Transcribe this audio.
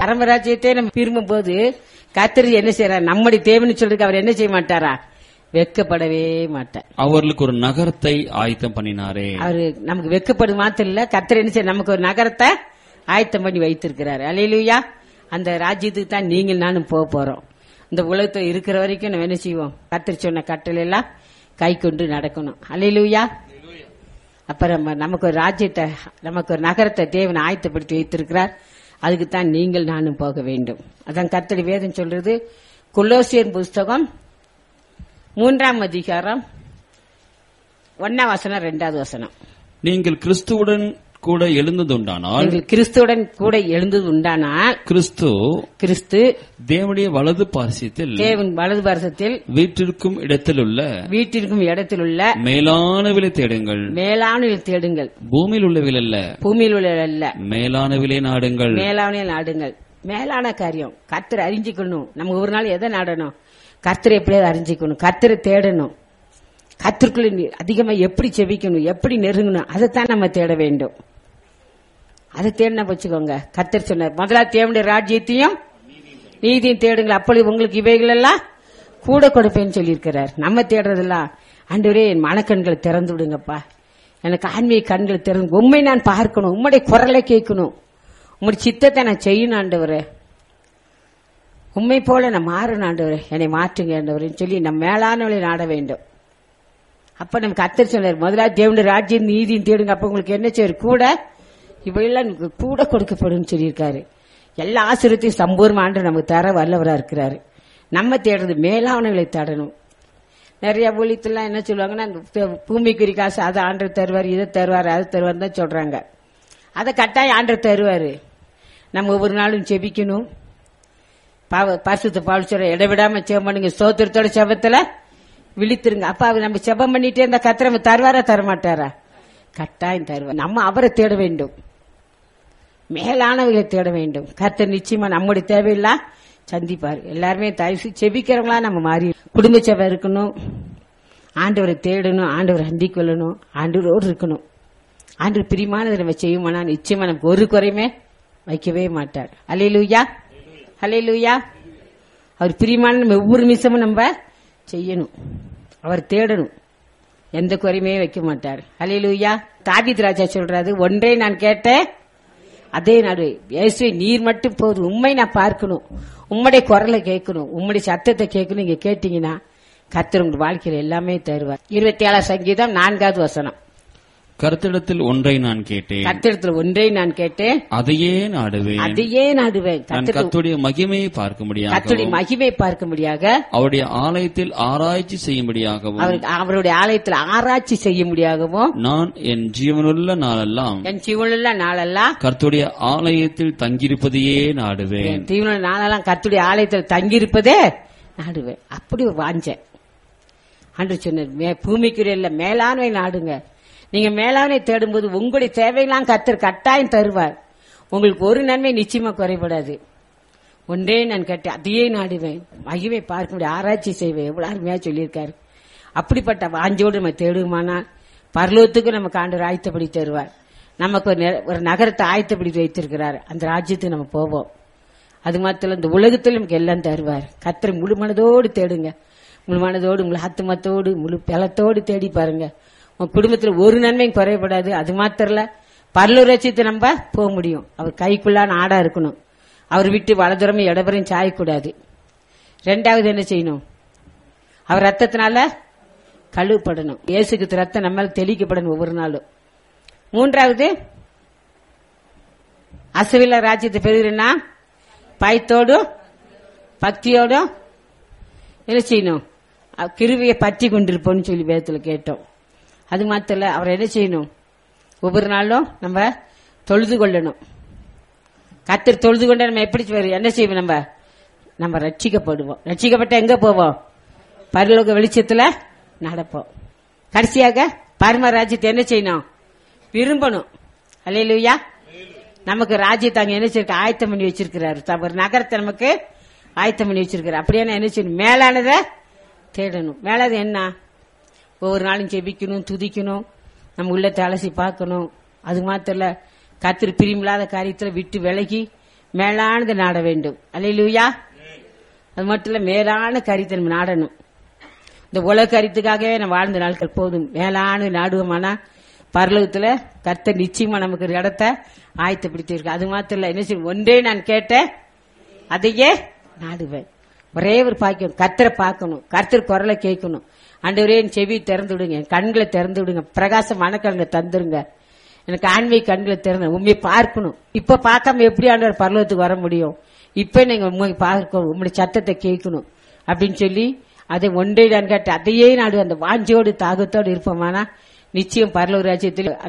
பரமராஜ்யத்தை நம்ம விரும்பும் போது கத்திரி என்ன செய்யறார் நம்முடைய தேவன்னு சொல்றதுக்கு அவர் என்ன செய்ய மாட்டாரா வெக்கப்படவே மாட்டார் அவர்களுக்கு ஒரு நகரத்தை ஆயத்தம் பண்ணினாரே அவரு நமக்கு வெக்கப்படும் மாத்திரம் இல்ல கத்தர் என்ன செய்ய நமக்கு ஒரு நகரத்தை ஆயத்தம் பண்ணி வைத்திருக்கிறாரு அலையிலுயா அந்த ராஜ்யத்துக்கு தான் நீங்கள் நானும் போக போறோம் இந்த உலகத்துல இருக்கிற வரைக்கும் நம்ம என்ன செய்வோம் கத்தர் சொன்ன கட்டளை எல்லாம் கை கொண்டு நடக்கணும் அலையிலுயா அப்புறம் நம்ம- நமக்கு ஒரு ராஜ்யத்தை நமக்கு ஒரு நகரத்தை தேவன் ஆயத்தப்படுத்தி வைத்திருக்கிறார் அதுக்கு தான் நீங்கள் நானும் போக வேண்டும் அதான் கர்த்தடி வேதம் சொல்றது குலோசியர் புஸ்தகம் மூன்றாம் அதிகாரம் ஒன்னாம் வசனம் ரெண்டாவது வசனம் நீங்கள் கிறிஸ்துவுடன் கூட எழுந்ததுண்டானால் நீங்கள் கிறிஸ்துவுடன் கூட எழுந்தது உண்டானால் கிறிஸ்து கிறிஸ்து தேவனுடைய வலது பாரசியத்தில் தேவன் வலது பாரசத்தில் வீற்றிருக்கும் இடத்திலுள்ள வீட்டிற்கும் இடத்தில் உள்ள மேலானவிலை தேடுங்கள் மேலான தேடுங்கள் பூமியில் உள்ளவில் அல்ல பூமியில் உள்ள அல்ல மேலானவிலை நாடுங்கள் மேலான நாடுங்கள் மேலான காரியம் கர்த்தரை அறிஞ்சிக்கணும் நம்ம ஒரு நாள் எதை நாடணும் கர்த்தரை எப்படியாவது அறிஞ்சிக்கணும் கர்த்தரை தேடணும் கர்த்தருக்குள்ள நீ- அதிகமா எப்படி செபிக்கணும் எப்படி நெருங்கணும் அதைத்தான் நம்ம தேட வேண்டும் அதை தேடினா வச்சுக்கோங்க கர்த்தர் சொன்னார் முதலா தேவனுடைய ராஜ்யத்தையும் நீதியும் தேடுங்கள் அப்பொழுது உங்களுக்கு இவைகள் எல்லாம் கூட கொடுப்பேன்னு சொல்லியிருக்கிறார் நம்ம தேடுறதெல்லாம் ஆண்டவரே என் மனக்கண்களை திறந்து விடுங்கப்பா எனக்கு ஆன்மீக கண்களை திறந்து உண்மை நான் பார்க்கணும் உம்முடைய குரலை கேட்கணும் உம்முடைய சித்தத்தை நான் செய்யணும் ஆண்டவரே உண்மை போல நான் மாறணும் ஆண்டவரே என்னை மாற்றுங்க ஆண்டவரேன்னு சொல்லி நம்ம மேலானவளை நாட வேண்டும் அப்ப நமக்கு கத்தர் சொன்னார் முதல்ல தேவனுடைய ராஜ்யம் நீதியும் தேடுங்க அப்ப உங்களுக்கு என்ன செய்யும் கூட இவையெல்லாம் நமக்கு கூட கொடுக்கப்படும் சொல்லியிருக்காரு எல்லா ஆசிரியத்தையும் சம்பூர்ண ஆண்டு நமக்கு தர வல்லவரா இருக்கிறாரு நம்ம தேடுறது மேலானவர்களை தேடணும் நிறைய ஊழியத்துலாம் என்ன சொல்லுவாங்கன்னா இந்த பூ- பூமிக்குரி காசு அதை ஆண்டு தருவார் இதை தருவார் அது தருவார் தான் சொல்றாங்க அதை கட்டாயம் ஆண்டு தருவாரு நம்ம ஒவ்வொரு நாளும் செபிக்கணும் பாவ பரிசுத்த பாவல் சொல்ற இடைவிடாம செபம் பண்ணுங்க ஸ்தோத்திரத்தோட செபத்துல விழித்திருங்க அப்ப அவர் நம்ம செபம் பண்ணிட்டே இருந்த கத்திர நம்ம தருவாரா தரமாட்டாரா கட்டாயம் தருவார் நம்ம அவரை தேட வேண்டும் மேலானவர்களை தேட வேண்டும் கர்த்தர் நிச்சயமா நம்முடைய தேவையெல்லாம் சந்திப்பார் எல்லாருமே தயவு செபிக்கிறவங்களா நம்ம மாறி குடும்ப செபம் இருக்கணும் ஆண்டவரை தேடணும் ஆண்டவரை அண்டிக் கொள்ளணும் ஆண்டவரோடு இருக்கணும் ஆண்டவர் பிரியமானதை நம்ம செய்யுமானா நிச்சயமா நமக்கு ஒரு குறையுமே வைக்கவே மாட்டார் அலையிலூயா அலையிலூயா அவர் பிரியமான நம்ம ஒவ்வொரு நிமிஷமும் நம்ம செய்யணும் அவர் தேடணும் எந்த குறையுமே வைக்க மாட்டார் அலையிலூயா தாபித் ராஜா சொல்றாரு ஒன்றே நான் கேட்டேன் அதே நாடு இயேசுவை நீர் மட்டும் போதும் உண்மை நான் பார்க்கணும் உம்முடைய குரலை கேட்கணும் உம்முடைய சத்தத்தை கேட்கணும் நீங்க கேட்டீங்கன்னா கர்த்தர் உங்க வாழ்க்கையில எல்லாமே தருவார் இருபத்தி ஏழாம் சங்கீதம் நான்காவது வசனம் கருத்திடத்தில் ஒன்றை நான் கேட்டேன் கத்திரத்துல ஒன்றை நான் கேட்டேன் அதையே நாடுவேன் அதையே நாடுவேன் நான் கர்த்தர் கர்த்தருடைய மகிமையை பார்க்க கத்துடைய முடியாது மகிமை பார்க்கும்படியாக அவருடைய ஆலயத்தில் ஆராய்ச்சி செய்யும்படியாகவும் அவர் அவருடைய ஆலயத்தில் ஆராய்ச்சி செய்ய முடியாகவும் நான் என் ஜீவனுள்ள நாளெல்லாம் என் ஜீவனுள்ள நாளெல்லாம் கர்த்தருடைய ஆலயத்தில் தங்கியிருப்பதையே நாடுவேன் என் ஜீவனுள்ள நாளெல்லாம் கத்துடைய ஆலயத்தில் தங்கியிருப்பதே நாடுவேன் அப்படி ஒரு வாஞ்சேன் அன்று சொன்னார் மே- பூமிக்குரிய இல்ல மேலாண்மை நாடுங்க நீங்க மேலாண்மை தேடும்போது உங்களுடைய தேவையெல்லாம் கத்தர் கட்டாயம் தருவார் உங்களுக்கு ஒரு நன்மை நிச்சயமா குறைபடாது ஒன்றே நான் கேட்டேன் அதையே நாடுவேன் மகிமை பார்க்க முடியும் ஆராய்ச்சி செய்வேன் எவ்வளவு அருமையா சொல்லியிருக்காரு அப்படிப்பட்ட வாஞ்சோடு நம்ம தேடுமானால் பரலோகத்துக்கு நமக்கு ஆண்டு ஆயத்தப்படி தருவார் நமக்கு ஒரு நெ- ஒரு நகரத்தை ஆயத்தப்படுத்தி வைத்திருக்கிறார் அந்த ராஜ்யத்துக்கு நம்ம போவோம் அது மாத்திரம் இந்த உலகத்தில் நமக்கு எல்லாம் தருவார் கத்திர முழு மனதோடு தேடுங்க முழு மனதோடு முழு ஆத்துமத்தோடு முழு பலத்தோடு தேடி பாருங்க உங்க குடும்பத்துல ஒரு நன்மையும் குறைபடாது அது மாத்திரம் இல்ல பரலூரட்சியத்தை நம்ம போக முடியும் அவர் கைக்குள்ளான ஆடா இருக்கணும் அவர் விட்டு வலதுறமே இடபுறையும் சாயக்கூடாது ரெண்டாவது என்ன செய்யணும் அவர் ரத்தத்தினால கழுவப்படணும் இயேசுக்கு ரத்தம் நம்ம மேல தெளிக்கப்படணும் ஒவ்வொரு நாளும் மூன்றாவது அசவில ராஜ்யத்தை பெறுகிறேன்னா பயத்தோடும் பக்தியோடும் என்ன செய்யணும் அஹ் கிருவியை பற்றி கொண்டிருப்போம்னு சொல்லி வேதத்துல கேட்டோம் அது மாத்திரம் இல்ல, அவர் என்ன செய்யணும் ஒவ்வொரு நாளும் நம்ம தொழுது கொள்ளணும் கத்தர் தொழுது கொண்ட நம்ம எப்படி வரும்? என்ன செய்வோம் நம்ம நம்ம ரட்சிக்கப்படுவோம் ரட்சிக்கப்பட்ட எங்க போவோம் பரலோக வெளிச்சத்துல நடப்போம் கடைசியாக பரம ராஜ்யத்தை என்ன செய்யணும் விரும்பணும் அல்லையா நமக்கு ராஜ்யத்தை அங்க என்ன செய்ய ஆயத்தம் பண்ணி வச்சிருக்கிறாரு த- ஒரு நகரத்தை நமக்கு ஆயத்தம் பண்ணி வச்சிருக்கிறார் அப்படியே என்ன செய்யணும் மேலானதை தேடணும் மேலானது என்ன ஒவ்வொரு நாளும் ஜெபிக்கணும் துதிக்கணும் நம்ம உள்ளத்தை அலசி பார்க்கணும் அது மாத்திரம் இல்ல கத்திரி பிரியமில்லாத காரியத்துல விட்டு விலகி மேலானது நாட வேண்டும் அல்லையிலூயா அது மட்டும் இல்ல மேலான கருத்தை நம்ம நாடணும் இந்த உலக கருத்துக்காகவே நம்ம வாழ்ந்த நாட்கள் போதும் மேலான நாடுவோமானா பரலோகத்துல கர்த்தர் நிச்சயமா நமக்கு ஒரு இடத்த ஆயத்தப்படுத்தியிருக்கு அது மாத்திரம் இல்ல என்ன செய்யும் ஒன்றே நான் கேட்டேன் அதையே நாடுவேன் ஒரே ஒரு பாக்கியம் கர்த்தரை பார்க்கணும் கர்த்தர் குரலை கேட்கணும் ஆண்டவரே என் செவி திறந்து விடுங்க என் கண்களை திறந்து விடுங்க பிரகாசம் மனக்கண்களை தந்துருங்க எனக்கு ஆண்மை கண்களை திறந்து உண்மையை பார்க்கணும் இப்ப பார்க்காம எப்படி ஆண்டவர் பரலோகத்துக்கு வர முடியும் இப்ப நீங்க உண்மை பார்க்கணும் உங்களுடைய சத்தத்தை கேட்கணும் அப்படின்னு சொல்லி அதை ஒன்றே நான் கேட்டு அதையே நாடு அந்த வாஞ்சோடு தாகத்தோடு இருப்போமானா நிச்சயம் பரலோக ராஜ்யத்தில்